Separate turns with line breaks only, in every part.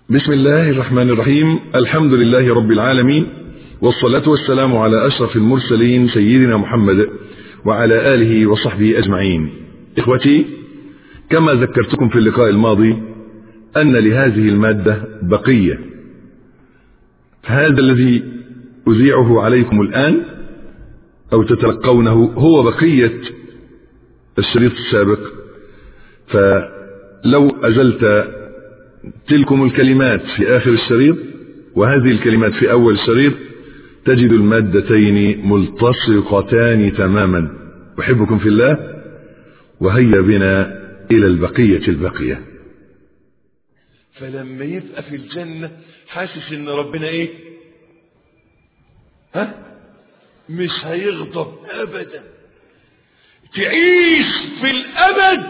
بسم الله الرحمن الرحيم الحمد لله رب العالمين والصلاة والسلام على أشرف المرسلين سيدنا محمد وعلى آله وصحبه أجمعين إخوتي كما ذكرتكم في اللقاء الماضي أن لهذه المادة بقية هذا الذي أذيعه عليكم الآن أو تتلقونه هو بقية الشريط السابق فلو أزلت تلكم الكلمات في آخر الشريط وهذه الكلمات في أول الشريط تجد المادتين ملتصقتان تماما أحبكم في الله وهيا بنا إلى البقية البقية
فلما يبقى في الجنة حاسس ان ربنا ايه ها مش هيغضب ابدا تعيش في الابد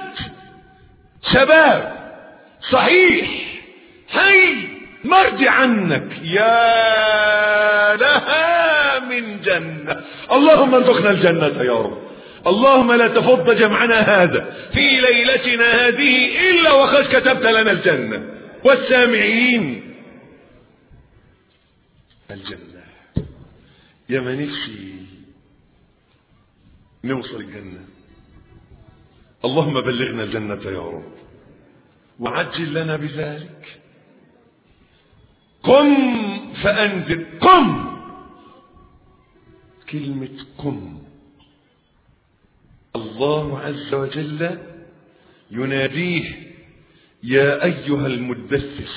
شباب صحيح حي مرضي عنك يا لها من جنة اللهم ارزقنا الجنة يا رب اللهم لا تفض جمعنا هذا في ليلتنا هذه إلا وقد كتبت لنا الجنة والسامعين الجنة يا ما نفسي نوصل الجنة اللهم بلغنا الجنة يا رب وعجل لنا بذلك قم فأنذر قم كلمة قم الله عز وجل يناديه يا أيها المدثر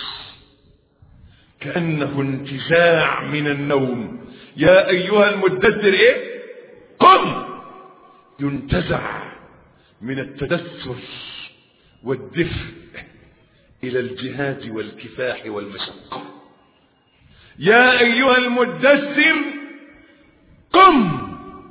كأنه انتزاع من النوم يا أيها المدثر إيه قم ينتزع من التدثر والدفء إلى الجهاد والكفاح والمشقة يا أيها المدثر قم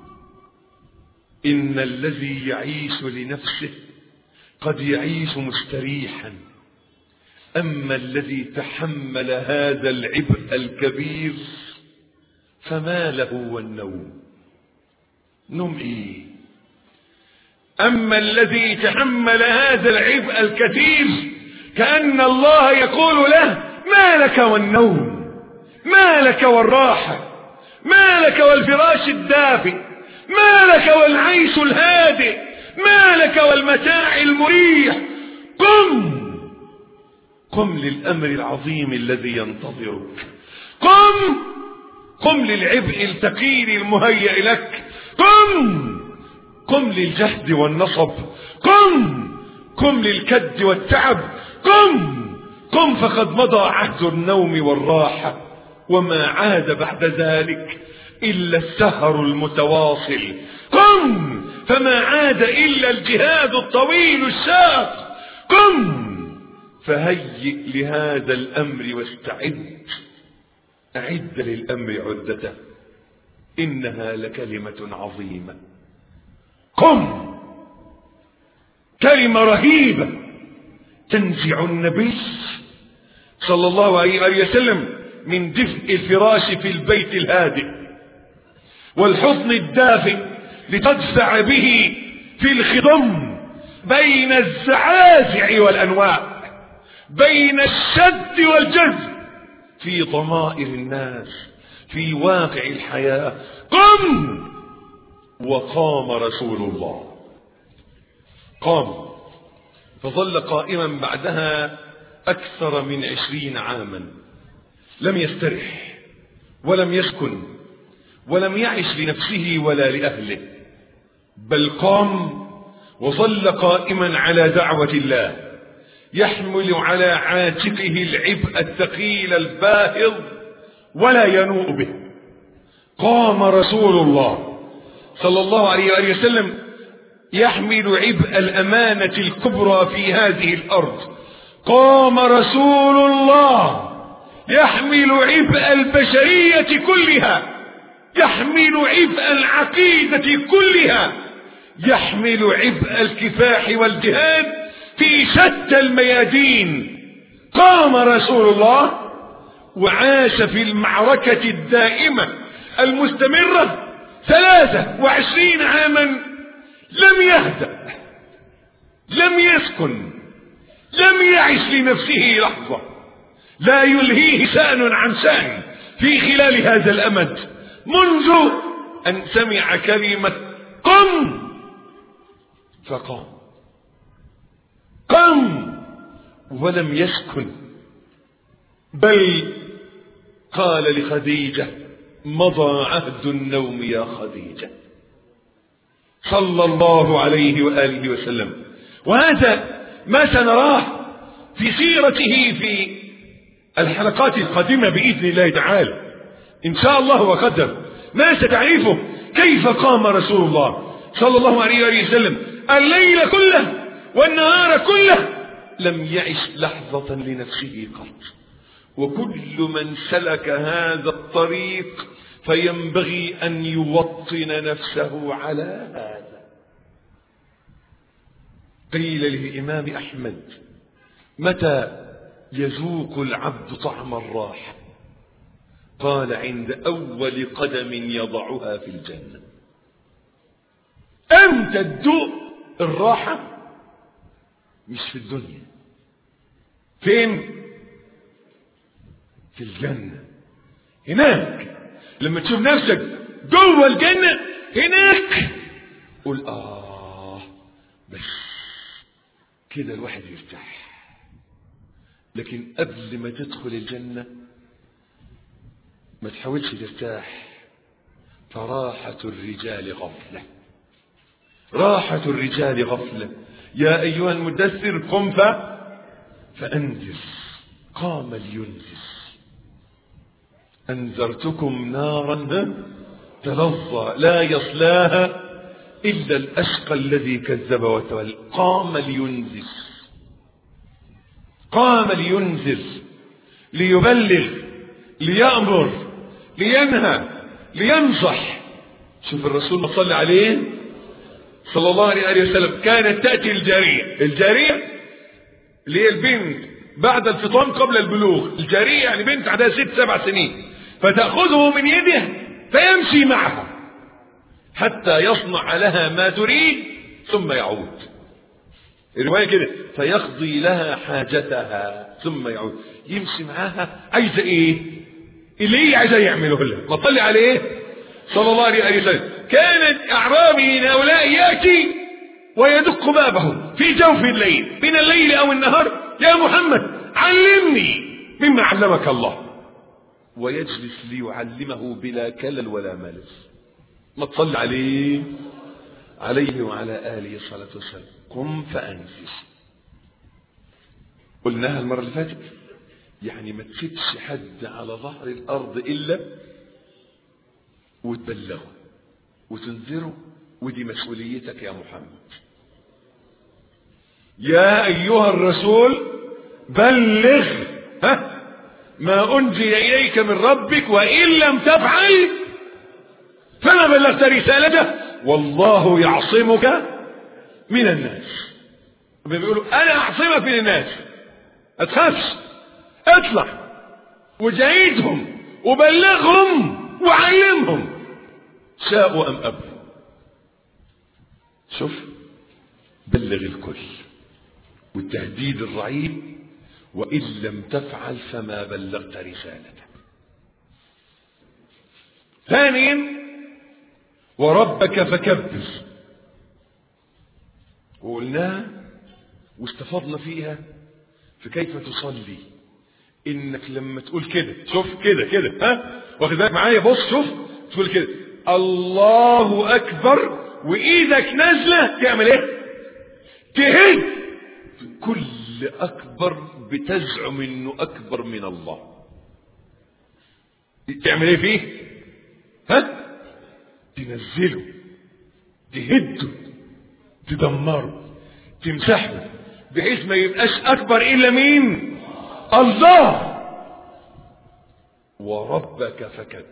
إن الذي يعيش لنفسه قد يعيش مستريحا أما الذي تحمل هذا العبء الكبير فما له والنوم نوم إيه أما الذي تحمل هذا العبء الكثير كأن الله يقول له ما لك والنوم ما لك والراحة ما لك والفراش الدافئ ما لك والعيش الهادئ ما لك والمتاع المريح قم قم للأمر العظيم الذي ينتظرك قم قم للعبء الثقيل المهيئ لك قم قم للجهد والنصب قم قم للكد والتعب قم قم فقد مضى عهد النوم والراحة وما عاد بعد ذلك إلا السهر المتواصل قم فما عاد إلا الجهاد الطويل الشاق قم فهيئ لهذا الأمر واستعد أعد للأمر عدته إنها لكلمة عظيمة قم كلمة رهيبة تنزع النبي صلى الله عليه وسلم من دفء الفراش في البيت الهادئ والحضن الدافئ لتدفع به في الخضم بين الزعازع والأنواع بين الشد والجذب في ضمائر الناس في واقع الحياة قم وقام رسول الله قام فظل قائما بعدها أكثر من عشرين عاما لم يسترح ولم يسكن ولم يعش لنفسه ولا لأهله بل قام وظل قائما على دعوة الله يحمل على عاتقه العبء الثقيل الباهظ ولا ينوء به قام رسول الله صلى الله عليه وآله وسلم يحمل عبء الأمانة الكبرى في هذه الأرض قام رسول الله يحمل عبء البشرية كلها يحمل عبء العقيدة كلها يحمل عبء الكفاح والجهاد في شتى الميادين قام رسول الله وعاش في المعركة الدائمة المستمرة ثلاثة وعشرين عاما لم يهدأ لم يسكن لم يعش لنفسه لحظة لا يلهيه شأن عن شأن في خلال هذا الأمد منذ أن سمع كلمة قم فقام قم ولم يسكن بل قال لخديجة مضى عهد النوم يا خديجة صلى الله عليه وآله وسلم وهذا ما سنراه في سيرته في الحلقات القادمة بإذن الله تعالى إن شاء الله وقدر ما ستعرفه كيف قام رسول الله صلى الله عليه وآله وسلم الليل كله والنهار كله لم يعش لحظة لنفسه قط وكل من سلك هذا الطريق فينبغي أن يوطن نفسه على هذا قيل للإمام أحمد متى يذوق العبد طعم الراحة قال عند أول قدم يضعها في الجنة أنت تذوق الراحة مش في الدنيا فين في الجنة هناك لما تشوف نفسك جوه الجنة هناك قول آه بس كده الواحد يرتاح لكن قبل ما تدخل الجنة ما تحاولش ترتاح فراحة الرجال غفلة راحة الرجال غفلة يا أيها المدثر قم ف... فأنذر قام لينذر أنذرتكم نارا تلظى لا يصلاها إلا الأشقى الذي كذب وتولى قام لينذر قام لينذر ليبلغ ليأمر لينهى لينصح شوف الرسول صلى عليه صلى الله عليه وسلم كانت تأتي الجارية الجارية اللي هي البنت بعد الفطام قبل البلوغ الجارية يعني بنت عندها ست سبع سنين فتأخذه من يده فيمشي معها حتى يصنع لها ما تريد ثم يعود الرواية كده فيقضي لها حاجتها ثم يعود يمشي معاها عايزة ايه اللي هي عايزة يعمله لها ما طلع عليه صلى الله عليه وسلم كان اعرابي من هؤلاء يأتي ويدق بابه في جوف الليل من الليل او النهار يا محمد علمني مما علمك الله ويجلس ليعلمه بلا كلل ولا ملل ما تصلي عليه عليه وعلى آله الصلاة والسلام قم فأنفس قلناها المرة اللي فاتت يعني ما تسيبش حد على ظهر الأرض إلا وتبلغه وتنذره ودي مسؤوليتك يا محمد يا أيها الرسول بلغ ها ما أنزل إليك من ربك وإن لم تفعل فما بلغت رسالته والله يعصمك من الناس بيقولوا أنا أعصمك من الناس ما تخافش اطلع وجاهدهم وبلغهم وعلمهم شاءوا أم أبوا شوف بلغ الكل والتهديد الرعيب وإن لم تفعل فما بلغت رسالته ثانيا وربك فكبر وقلناها واستفضنا فيها في كيف تصلي انك لما تقول كده شوف كده كده ها واخد بالك معايا بص شوف تقول كده الله اكبر وايدك نازله تعمل ايه تهد كل اكبر بتزعم انه اكبر من الله تعمل ايه فيه ها تنزله تهده تدمره تمسحه بحيث ما يبقاش اكبر الا مين الله وربك فكبر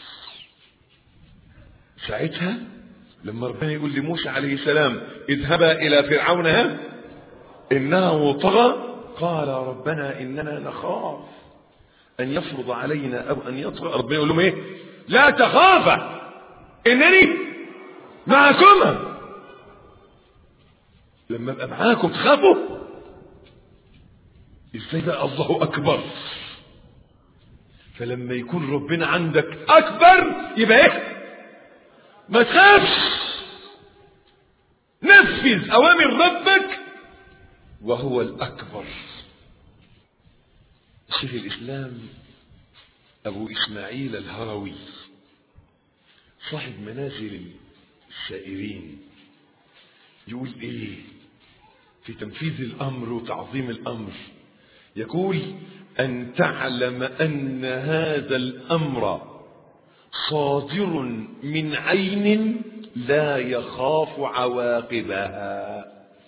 ساعتها لما ربنا يقول لموسى عليه السلام اذهبا الى فرعون ها انه طغى قال ربنا اننا نخاف ان يفرض علينا او ان يطغى ربنا يقول لهم ايه لا تخافا انني معكما لما ابقى معاكم تخافوا ازاي بقى الله اكبر فلما يكون ربنا عندك اكبر يبقى ايه ما تخافش نفذ اوامر ربك وهو الاكبر شيخ الاسلام ابو اسماعيل الهروي صاحب منازل السائرين يقول ايه في تنفيذ الامر وتعظيم الامر يقول ان تعلم ان هذا الامر صادر من عين لا يخاف عواقبها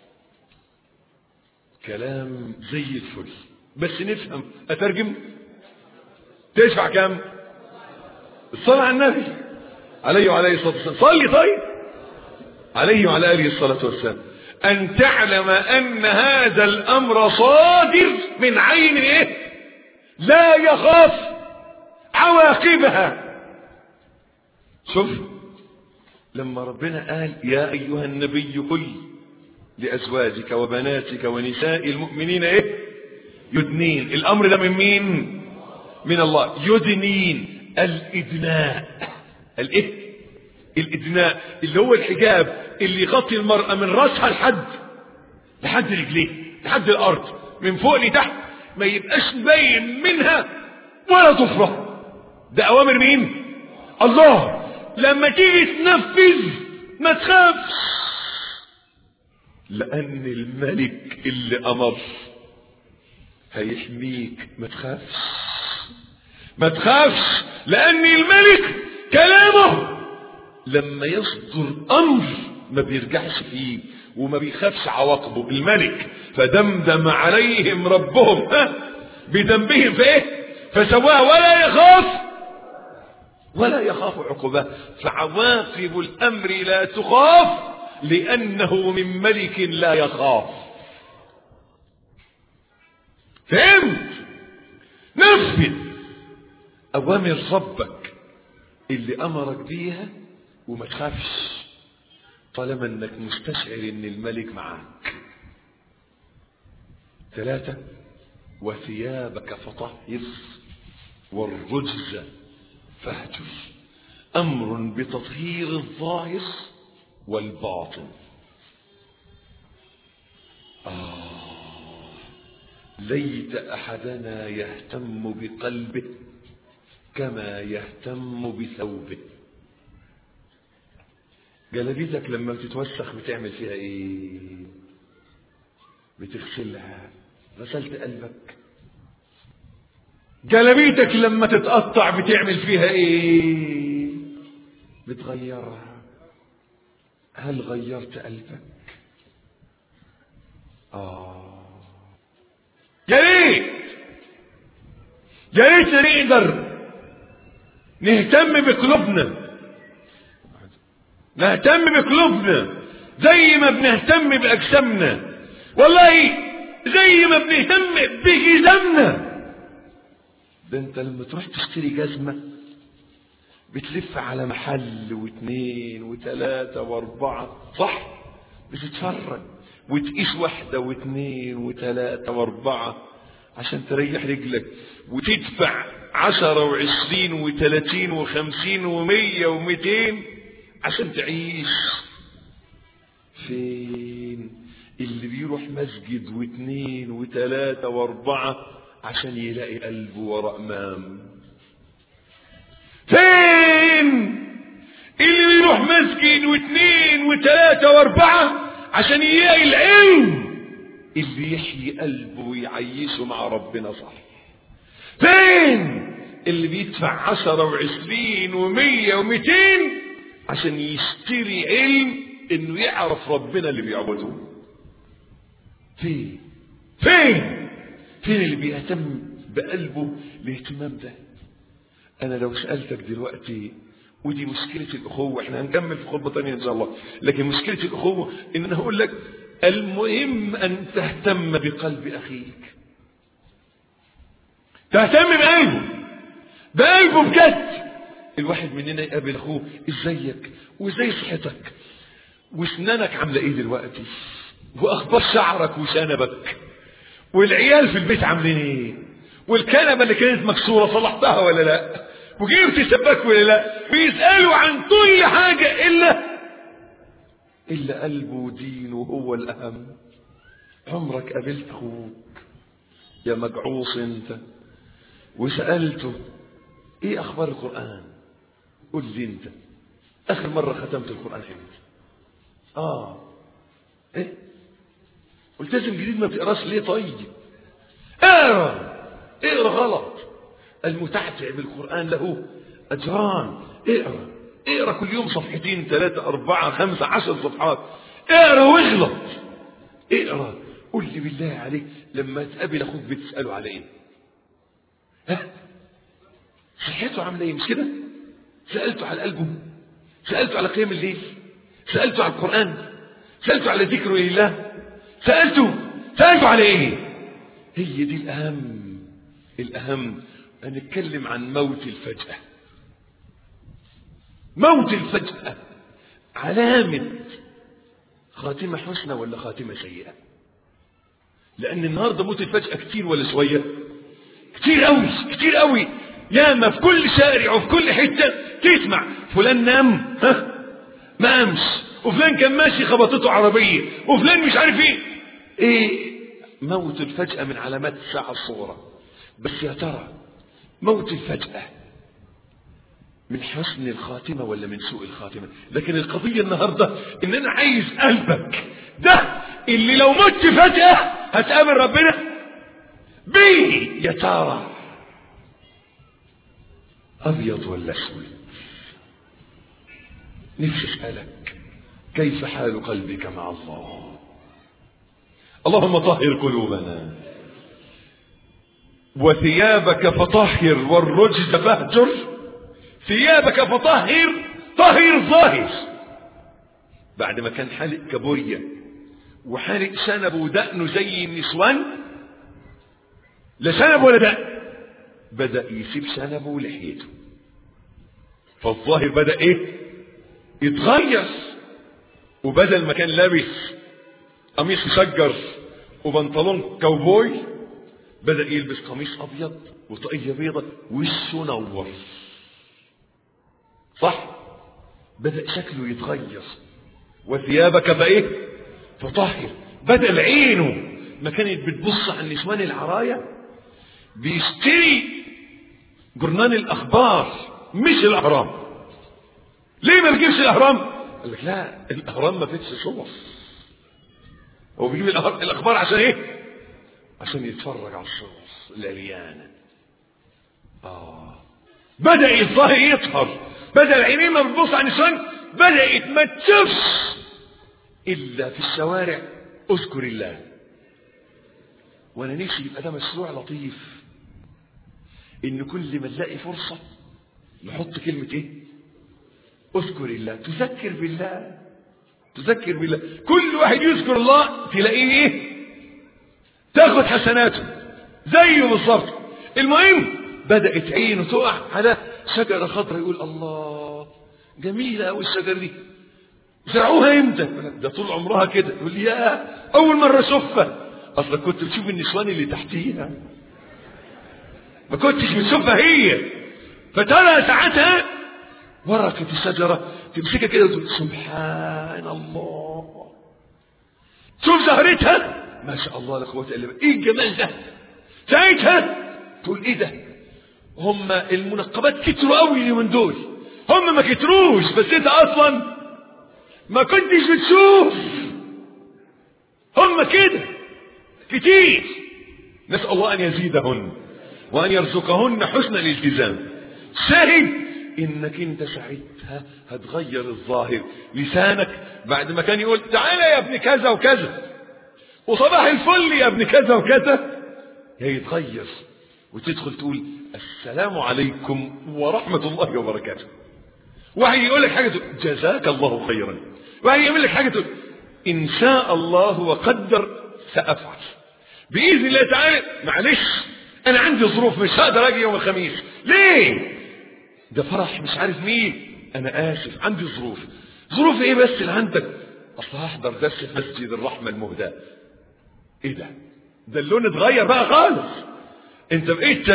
كلام زي الفل بس نفهم اترجم تدفع كام الصلاة على النبي عليه وعليه الصلاة والسلام صلي طيب عليه وعلى آله الصلاة والسلام أن تعلم أن هذا الأمر صادر من عين إيه لا يخاف عواقبها شوف لما ربنا قال يا أيها النبي قل لأزواجك وبناتك ونساء المؤمنين إيه يدنين الأمر ده من مين من الله يدنين الإدناء الإيه الإدناء اللي هو الحجاب اللي يغطي المرأة من رأسها لحد لحد رجليه لحد الأرض من فوق لتحت ما يبقاش باين منها ولا ضفرة ده أوامر مين الله لما تيجي تنفذ ما تخافش لأن الملك اللي أمر هيحميك ما تخافش ما تخافش لأن الملك كلامه لما يصدر أمر ما بيرجعش فيه وما بيخافش عواقبه الملك فدمدم عليهم ربهم ها بذنبهم فايه فسواها ولا يخاف ولا يخاف عقباه فعواقب الامر لا تخاف لانه من ملك لا يخاف فهمت نفذ اوامر ربك اللي امرك بيها وما تخافش طالما انك مستشعر ان الملك معاك ثلاثة وثيابك فطهر والرجز فاهجر امر بتطهير الظاهر والباطن آه ليت احدنا يهتم بقلبه كما يهتم بثوبه جلابيتك لما بتتوسخ بتعمل فيها ايه بتغسلها غسلت قلبك جلابيتك لما تتقطع بتعمل فيها ايه بتغيرها هل غيرت قلبك اه يا ريت يا ريت نقدر نهتم بقلوبنا نهتم بقلوبنا زي ما بنهتم باجسامنا والله زي ما بنهتم بجزمنا ده انت لما تروح تشتري جزمة بتلف على محل واثنين وثلاثة واربعة صح بتتفرج وتقيس واحدة واثنين وثلاثة واربعة عشان تريح رجلك وتدفع عشرة وعشرين وثلاثين وخمسين ومية ومئتين عشان تعيش فين اللي بيروح مسجد واثنين وثلاثة واربعة عشان يلاقي قلبه ورا امام فين اللي بيروح مسجد واثنين وثلاثة واربعة عشان يلاقي العلم اللي يحيي قلبه ويعيشه مع ربنا صح فين اللي بيدفع عشرة وعشرين ومية ومئتين عشان يشتري علم انه يعرف ربنا اللي بيعبده فين فين فين اللي بيهتم بقلبه الاهتمام ده انا لو سألتك دلوقتي ودي مشكلة الأخوة احنا هنكمل في خطبة تانية إن شاء الله لكن مشكلة الأخوة إن أنا هقول لك المهم أن تهتم بقلب أخيك تهتم بقلبه بقلبه بجد الواحد مننا يقابل أخوه إزيك وإزاي صحتك واسنانك عاملة إيه دلوقتي وأخبار شعرك وشنبك والعيال في البيت عاملين إيه والكنبة اللي كانت مكسورة صلحتها ولا لا وجبت سباك ولا لا بيسألوا عن كل حاجة إلا إلا قلبه ودينه هو الأهم عمرك قابلت أخوك يا مجعوص أنت وسألته إيه أخبار القرآن قل لي أنت آخر مرة ختمت القرآن امتى آه إيه ملتزم جديد ما بتقراش ليه طيب اقرا اقرا غلط المتعتع بالقرآن له أجران اقرا اقرا كل يوم صفحتين ثلاثة أربعة خمسة عشر صفحات اقرا واغلط اقرا قل لي بالله عليك لما تقابل أخوك بتسأله على إيه ها صحته عاملة إيه مش كده سألته على قلبه سألته على قيام الليل سألته على القرآن سألته على ذكر لله سألته سألته على إيه هي دي الأهم الأهم هنتكلم عن موت الفجأة موت الفجأة علامة خاتمة حسنى ولا خاتمة سيئة لأن النهاردة موت الفجأة كتير ولا شوية كتير قوي كتير قوي ياما في كل شارع وفي كل حتة تسمع فلان نام ها ما قامش وفلان كان ماشي خبطته عربية وفلان مش عارف ايه ايه موت الفجأة من علامات الساعة الصغرى بس يا ترى موت الفجأة من حسن الخاتمة ولا من سوء الخاتمة لكن القضية النهاردة ان انا عايز قلبك ده اللي لو مت فجأة هتقابل ربنا بيه يا ترى ابيض ولا اسود نفسي اسألك كيف حال قلبك مع الله اللهم طهر قلوبنا وثيابك فطهر والرجز فاهجر ثيابك فطهر طهر ظاهر بعد ما كان حالق كابوريا وحالق شنبه ودقنه زي النسوان لا شنب ولا دقن بدأ يسيب شنبه ولحيته فالظاهر بدأ ايه يتغير وبدل ما كان لابس قميص مسجر وبنطلون كاوبوي بدأ يلبس قميص أبيض وطاقية بيضة وشه نور صح بدأ شكله يتغير وثيابك بإيه فطهر بدل عينه ما كانت بتبص على النسوان العرايا بيشتري جرنان الأخبار مش الأهرام ليه ما بيجيبش الأهرام قال لك لا الأهرام ما فيش صور هو بيجيب الأخبار عشان إيه عشان يتفرج على الصور العريانة آه بدأ الظاهر يطهر بدأ العينين ما بتبص على النسوان بدأت ما تشوفش إلا في الشوارع اذكر الله وانا نفسي يبقى ده مشروع لطيف ان كل ما نلاقي فرصة نحط كلمة ايه اذكر الله تذكر بالله تذكر بالله كل واحد يذكر الله تلاقيه ايه تاخد حسناته زيه بالظبط المهم بدأت عينه تقع على شجرة خضراء يقول الله جميلة أوي الشجرة دي زرعوها امتى ده طول عمرها كده يقول لي يا أول مرة أشوفها أصلا كنت بتشوف النسوان اللي تحتيها ما كنتش بتشوفها هي فترى ساعتها ورقة الشجرة تمسكها كده وتقول سبحان الله شوف زهرتها ما شاء الله لا قوة إلا بالله إيه الجمال ده ساعتها تقول إيه ده هم المنقبات كتروا قوي اليومين دول هم ما كتروش بس انت اصلا ما كنتش بتشوف هم كده كتير نسأل الله ان يزيدهن وان يرزقهن حسن الالتزام شاهد انك انت ساعتها هتغير الظاهر لسانك بعد ما كان يقول تعالى يا ابن كذا وكذا وصباح الفل يا ابن كذا وكذا هيتغير وتدخل تقول السلام عليكم ورحمة الله وبركاته واحد يقول لك حاجة تقول جزاك الله خيرا واحد يقول لك حاجة تقول إن شاء الله وقدر سأفعل بإذن الله تعالى معلش أنا عندي ظروف مش هقدر أجي يوم الخميس ليه ده فرح مش عارف مين أنا آسف عندي ظروف ظروف إيه بس اللي عندك أصل هحضر درس في مسجد الرحمة المهداة إيه ده ده اللون اتغير بقى خالص انت بقيت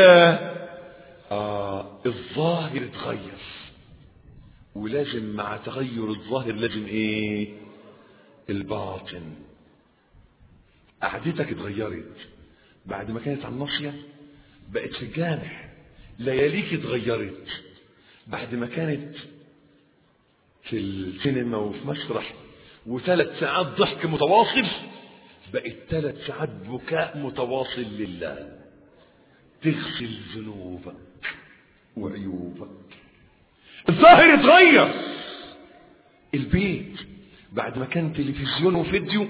آه الظاهر اتغير ولازم مع تغير الظاهر لازم ايه الباطن قعدتك اتغيرت بعد ما كانت على الناصية بقت في الجامع لياليك اتغيرت بعد ما كانت في السينما وفي مسرح وثلاث ساعات ضحك متواصل بقت ثلاث ساعات بكاء متواصل لله تغسل ذنوبك وعيوبك الظاهر اتغير البيت بعد ما كان تلفزيون وفيديو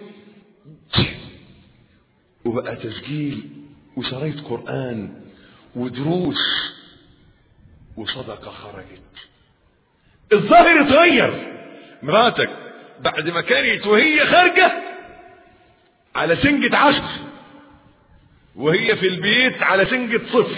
وبقى تسجيل وشرايط قرآن ودروس وصدقة خرجت الظاهر اتغير مراتك بعد ما كانت وهي خارجة على سنجة عشر وهي في البيت على سنجة صفر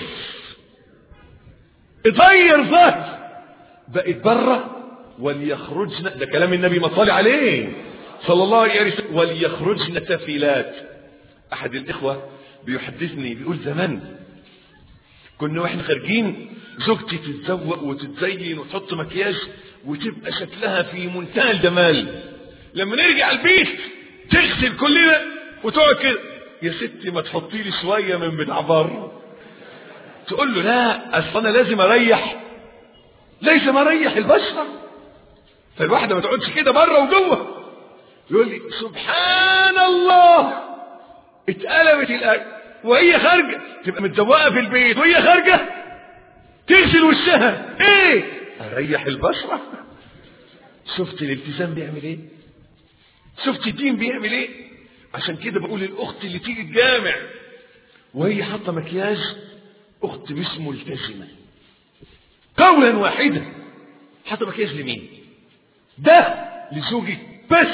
اتغير ظاهر بقت بره وليخرجن ده كلام النبي ما صلي عليه صلى الله عليه وسلم وليخرجن تفيلات احد الاخوه بيحدثني بيقول زمان كنا واحنا خارجين زوجتي تتزوق وتتزين وتحط مكياج وتبقى شكلها في منتهى الجمال لما نرجع البيت تغسل كلنا وتقعد كده يا ستي ما تحطي لي شويه من بتاع بره تقول له لا اصل انا لازم اريح ليس مريح البشره فالواحده ما تقعدش كده بره وجوه يقول لي سبحان الله اتقلبت الايه وهي خارجه تبقى متزوقه في البيت وهي خارجه تغسل وشها ايه اريح البشره شفت الالتزام بيعمل ايه شفت الدين بيعمل ايه عشان كده بقول للاخت اللي تيجي الجامع وهي حاطه مكياج اخت مش ملتزمه قولا واحدا حاطه مكياج لمين ده لزوجك بس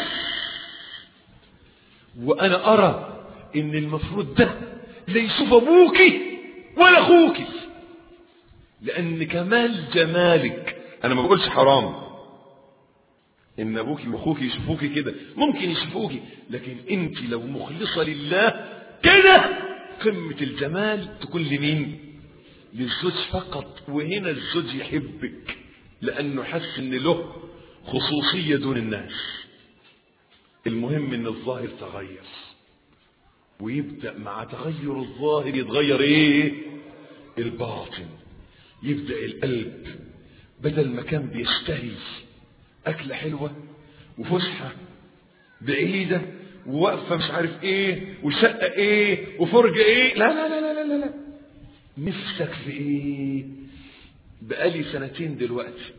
وانا ارى ان المفروض ده لا يشوف ابوكي ولا اخوكي لان كمال جمالك انا ما بقولش حرام ان ابوكي واخوكي يشوفوكي كده ممكن يشوفوكي لكن انت لو مخلصه لله كده قمه الجمال تكون لمين للزوج فقط وهنا الزوج يحبك لانه حس ان له خصوصيه دون الناس المهم ان الظاهر تغير ويبدا مع تغير الظاهر يتغير ايه الباطن يبدا القلب بدل ما كان بيشتهي اكله حلوه وفسحه بعيده ووقفه مش عارف ايه وشقه ايه وفرجه ايه لا لا لا لا لا لا نفسك في ايه بقالي سنتين دلوقتي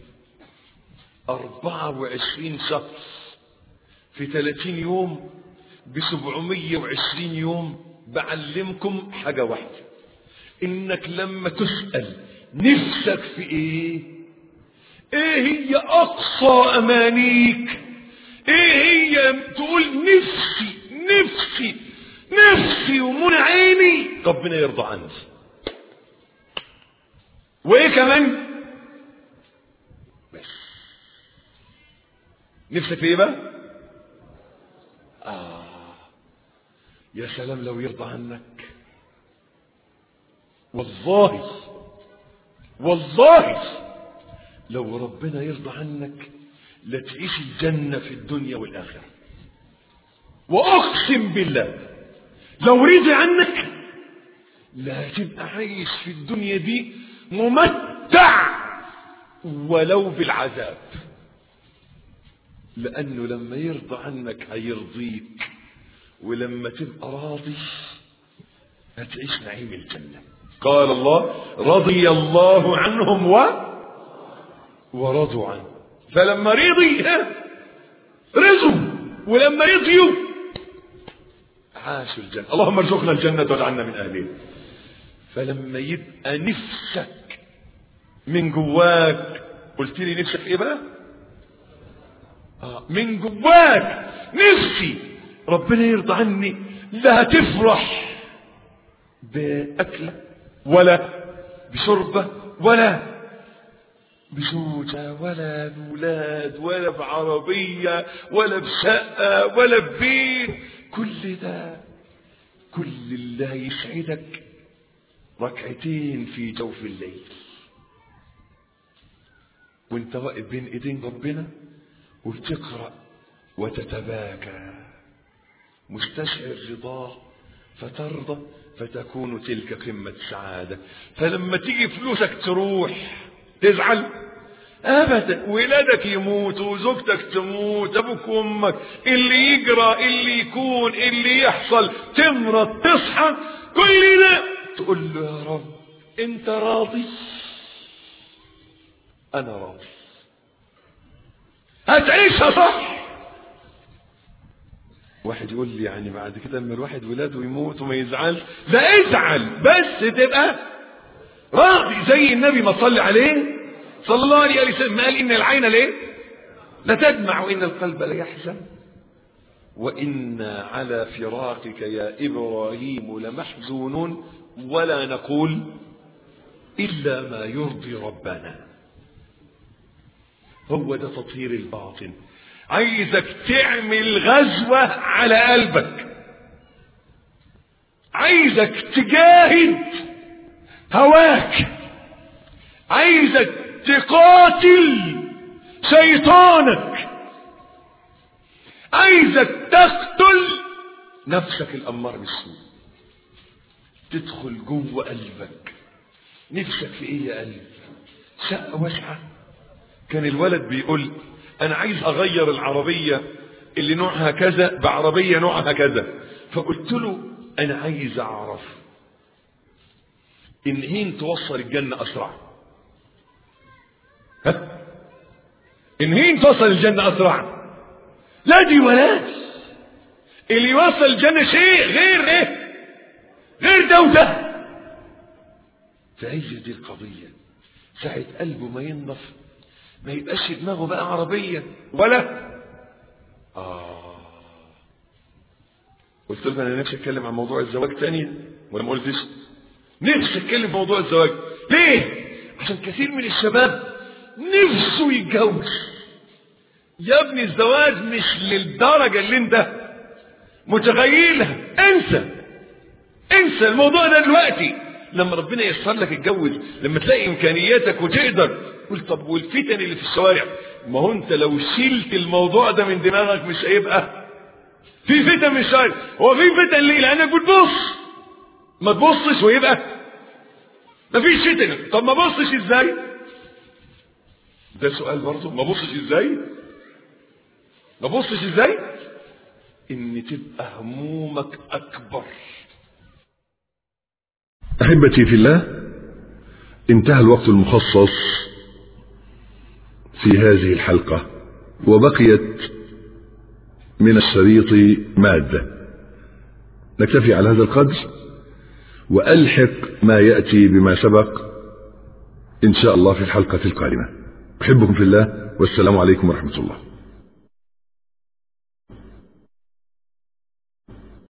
أربعة وعشرين شخص في ثلاثين يوم بسبعمية وعشرين يوم بعلمكم حاجة واحدة إنك لما تسأل نفسك في إيه إيه هي أقصى أمانيك إيه هي تقول نفسي نفسي نفسي ومنى عيني ربنا يرضى عني وايه كمان بس نفسك في ايه بقى آه يا سلام لو يرضى عنك والله والله لو ربنا يرضى عنك لتعيش الجنة في الدنيا والآخرة وأقسم بالله لو رضي عنك لا تبقى عايش في الدنيا دي ممتع ولو بالعذاب لأنه لما يرضى عنك هيرضيك ولما تبقى راضي هتعيش نعيم الجنة قال الله رضي الله عنهم و ورضوا عنه فلما رضي رضوا ولما رضيوا عاشوا الجنة اللهم ارزقنا الجنة واجعلنا من أهلها فلما يبقى نفسك من جواك قلت لي نفسك ايه بقى آه من جواك نفسي ربنا يرضى عني لا هتفرح بأكلة ولا بشربة ولا بزوجة ولا بولاد ولا بعربية ولا بشقة ولا ببيت كل ده كل اللي هيسعدك ركعتين في جوف الليل وانت واقف بين ايدين ربنا وبتقرأ وتتباكى مستشعر رضاه فترضى فتكون تلك قمة السعادة فلما تيجي فلوسك تروح تزعل ابدا ولادك يموتوا وزوجتك تموت ابوك وامك اللي يجرى اللي يكون اللي يحصل تمرض تصحى كل ده تقول له يا رب انت راضي انا راضي هتعيشها صح واحد يقول لي يعني بعد كده لما الواحد ولاده يموت وما يزعلش لا ازعل بس تبقى راضي زي النبي ما صلي عليه صلى الله عليه وسلم قال ان العين ليه لا تدمع وان القلب لا يحزن وإنا على فراقك يا إبراهيم لمحزونون ولا نقول إلا ما يرضي ربنا هو ده تطهير الباطن عايزك تعمل غزوة على قلبك عايزك تجاهد هواك عايزك تقاتل شيطانك عايزك تقتل نفسك الأمار بالسوء تدخل جوه قلبك نفسك في ايه يا قلب شقة واسعة كان الولد بيقول انا عايز اغير العربية اللي نوعها كذا بعربية نوعها كذا فقلت له انا عايز اعرف ان هين توصل الجنة اسرع ها ان هين توصل الجنة اسرع لا دي ولاش اللي يوصل الجنة شيء غير ايه غير ده وده فهي دي القضية ساعة قلبه ما ينضف ما يبقاش في دماغه بقى عربية ولا آه قلت لهم أنا نفسي أتكلم عن موضوع الزواج تاني ولا ما قلتش نفسي أتكلم في موضوع الزواج ليه عشان كثير من الشباب نفسه يتجوز يا ابني الزواج مش للدرجة اللي انت متخيلها انسى انسى الموضوع ده دلوقتي لما ربنا ييسر لك اتجوز لما تلاقي امكانياتك وتقدر قول طب والفتن اللي في الشوارع ما هو انت لو شلت الموضوع ده من دماغك مش هيبقى في فتن من الشوارع هو في فتن ليه لانك بتبص ما تبصش ويبقى ما فيش فتن طب ما بصش ازاي ده سؤال برضه ما بصش ازاي ما بصش ازاي ان تبقى همومك اكبر
أحبتي في الله انتهى الوقت المخصص في هذه الحلقة وبقيت من الشريط مادة نكتفي على هذا القدر وألحق ما يأتي بما سبق إن شاء الله في الحلقة القادمة أحبكم في الله والسلام عليكم ورحمة الله